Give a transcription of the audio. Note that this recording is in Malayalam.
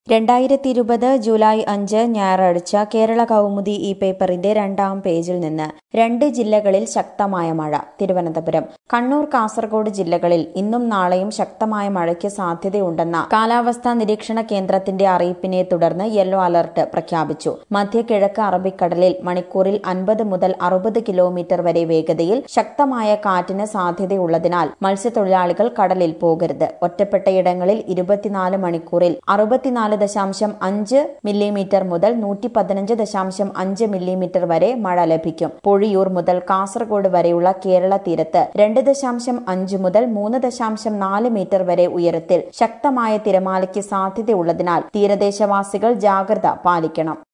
രണ്ടായിരത്തി ഇരുപത് ജൂലൈ അഞ്ച് ഞായറാഴ്ച കേരള കൗമുദി ഈ പേപ്പറിന്റെ രണ്ടാം പേജിൽ നിന്ന് രണ്ട് ജില്ലകളിൽ ശക്തമായ മഴ തിരുവനന്തപുരം കണ്ണൂർ കാസർഗോഡ് ജില്ലകളിൽ ഇന്നും നാളെയും ശക്തമായ മഴയ്ക്ക് സാധ്യതയുണ്ടെന്ന കാലാവസ്ഥാ നിരീക്ഷണ കേന്ദ്രത്തിന്റെ അറിയിപ്പിനെ തുടർന്ന് യെല്ലോ അലർട്ട് പ്രഖ്യാപിച്ചു മധ്യ കിഴക്ക് അറബിക്കടലിൽ മണിക്കൂറിൽ അൻപത് മുതൽ അറുപത് കിലോമീറ്റർ വരെ വേഗതയിൽ ശക്തമായ കാറ്റിന് സാധ്യതയുള്ളതിനാൽ മത്സ്യത്തൊഴിലാളികൾ കടലിൽ പോകരുത് ഒറ്റപ്പെട്ടയിടങ്ങളിൽ ഇരുപത്തിനാല് മണിക്കൂറിൽ അറുപത്തിനാല് ദശാംശം അഞ്ച് മില്ലിമീറ്റർ മുതൽ നൂറ്റി പതിനഞ്ച് ദശാംശം അഞ്ച് മില്ലിമീറ്റർ വരെ മഴ ലഭിക്കും പൊഴിയൂർ മുതൽ കാസർഗോഡ് വരെയുള്ള കേരള തീരത്ത് രണ്ട് ദശാംശം അഞ്ച് മുതൽ മൂന്ന് ദശാംശം നാല് മീറ്റർ വരെ ഉയരത്തിൽ ശക്തമായ തിരമാലയ്ക്ക് സാധ്യതയുള്ളതിനാൽ തീരദേശവാസികൾ ജാഗ്രത പാലിക്കണം